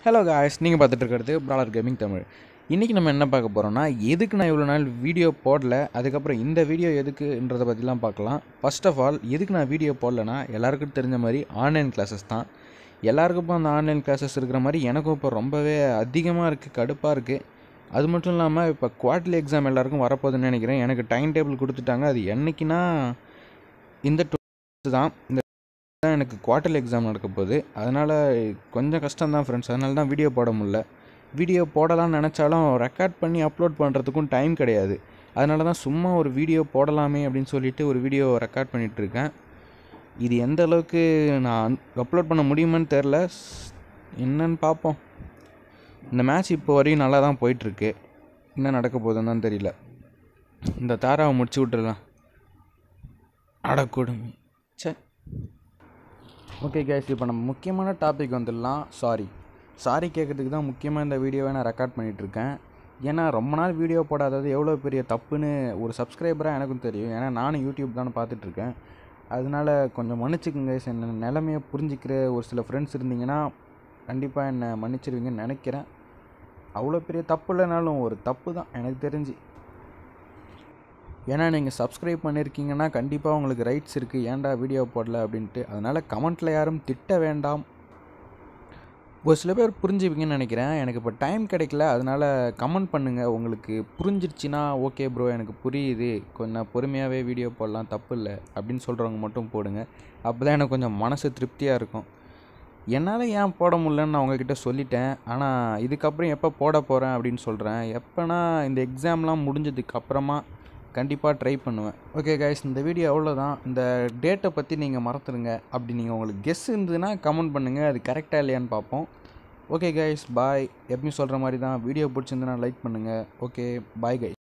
Hello guys நீங்கள் பார்த்துட்டு இருக்கிறது ப்ராலர் கேமிங் தமிழ் இன்றைக்கி நம்ம என்ன பார்க்க போகிறோம்னா எதுக்கு நான் இவ்வளோ நாள் வீடியோ போடல அதுக்கப்புறம் இந்த வீடியோ எதுக்குன்றதை பற்றிலாம் பார்க்கலாம் ஃபர்ஸ்ட் ஆஃப் ஆல் எதுக்கு நான் வீடியோ போடலனா எல்லாருக்கும் தெரிஞ்ச மாதிரி ஆன்லைன் கிளாஸஸ் தான் எல்லாருக்கும் இப்போ அந்த ஆன்லைன் கிளாஸஸ் இருக்கிற மாதிரி எனக்கும் இப்போ ரொம்பவே அதிகமாக இருக்குது கடுப்பாக இருக்குது அது மட்டும் இல்லாமல் இப்போ குவார்டர்லி எக்ஸாம் எல்லாருக்கும் வரப்போகுதுன்னு நினைக்கிறேன் எனக்கு டைம் டேபிள் கொடுத்துட்டாங்க அது என்னைக்குன்னா இந்த டூ தான் இந்த தான் எனக்கு குவார்டர்லி எக்ஸாம் நடக்க போகுது அதனால் கொஞ்சம் கஷ்டம் தான் ஃப்ரெண்ட்ஸ் அதனால தான் வீடியோ போட முடியல வீடியோ போடலாம்னு நினச்சாலும் ரெக்கார்ட் பண்ணி அப்லோட் பண்ணுறதுக்கும் டைம் கிடையாது அதனால தான் சும்மா ஒரு வீடியோ போடலாமே அப்படின்னு சொல்லிட்டு ஒரு வீடியோ ரெக்கார்ட் பண்ணிகிட்ருக்கேன் இது எந்த அளவுக்கு நான் அப்லோட் பண்ண முடியுமான்னு தெரில என்னன்னு பார்ப்போம் இந்த மேட்ச் இப்போ வரையும் நல்லா தான் போயிட்டுருக்கு என்ன நடக்க போகுதுன்னு தான் தெரியல இந்த தாராவை முடிச்சு விட்டுறலாம் அடக்கூடுமே சே ஓகே கேஸ் இப்போ நம்ம முக்கியமான டாபிக் வந்துடலாம் சாரி சாரி கேட்குறதுக்கு தான் முக்கியமாக இந்த வீடியோவை நான் ரெக்கார்ட் பண்ணிகிட்ருக்கேன் ஏன்னா ரொம்ப நாள் வீடியோ போடாதது எவ்வளோ பெரிய தப்புன்னு ஒரு சப்ஸ்கிரைபராக எனக்கும் தெரியும் ஏன்னா நானும் யூடியூப் தானே பார்த்துட்ருக்கேன் அதனால கொஞ்சம் மன்னிச்சுக்குங்க guys. என்ன நிலமையை புரிஞ்சிக்கிற ஒரு சில ஃப்ரெண்ட்ஸ் இருந்தீங்கன்னா கண்டிப்பாக என்னை மன்னிச்சிருவீங்கன்னு நினைக்கிறேன் அவ்வளோ பெரிய தப்பு இல்லைனாலும் ஒரு தப்பு தான் எனக்கு தெரிஞ்சு ஏன்னா நீங்கள் சப்ஸ்கிரைப் பண்ணியிருக்கீங்கன்னா கண்டிப்பாக உங்களுக்கு ரைட்ஸ் இருக்குது ஏன்டா வீடியோ போடல அப்படின்ட்டு அதனால் கமெண்ட்டில் யாரும் திட்ட வேண்டாம் ஒரு சில பேர் புரிஞ்சுப்பீங்கன்னு நினைக்கிறேன் எனக்கு இப்போ டைம் கிடைக்கல அதனால் கமெண்ட் பண்ணுங்கள் உங்களுக்கு புரிஞ்சிருச்சுன்னா ஓகே ப்ரோ எனக்கு புரியுது கொஞ்சம் பொறுமையாகவே வீடியோ போடலாம் தப்பு இல்லை அப்படின்னு சொல்கிறவங்க மட்டும் போடுங்க அப்போ தான் எனக்கு கொஞ்சம் மனசு திருப்தியாக இருக்கும் என்னால் ஏன் போட முடியலன்னு நான் உங்ககிட்ட சொல்லிட்டேன் ஆனால் இதுக்கப்புறம் எப்போ போட போகிறேன் அப்படின்னு சொல்கிறேன் எப்போனா இந்த எக்ஸாம்லாம் முடிஞ்சதுக்கு அப்புறமா கண்டிப்பாக ட்ரை பண்ணுவேன் ஓகே கைஸ் இந்த வீடியோ அவ்வளோதான் இந்த டேட்டை பற்றி நீங்கள் மறந்துடுங்க அப்படி நீங்கள் உங்களுக்கு கெஸ் இருந்ததுன்னா கமெண்ட் பண்ணுங்கள் அது கரெக்டாக இல்லையான்னு பார்ப்போம் ஓகே கைஸ் பாய் எப்பயும் சொல்கிற மாதிரி தான் வீடியோ பிடிச்சிருந்துன்னா லைக் பண்ணுங்கள் ஓகே பாய் கைஸ்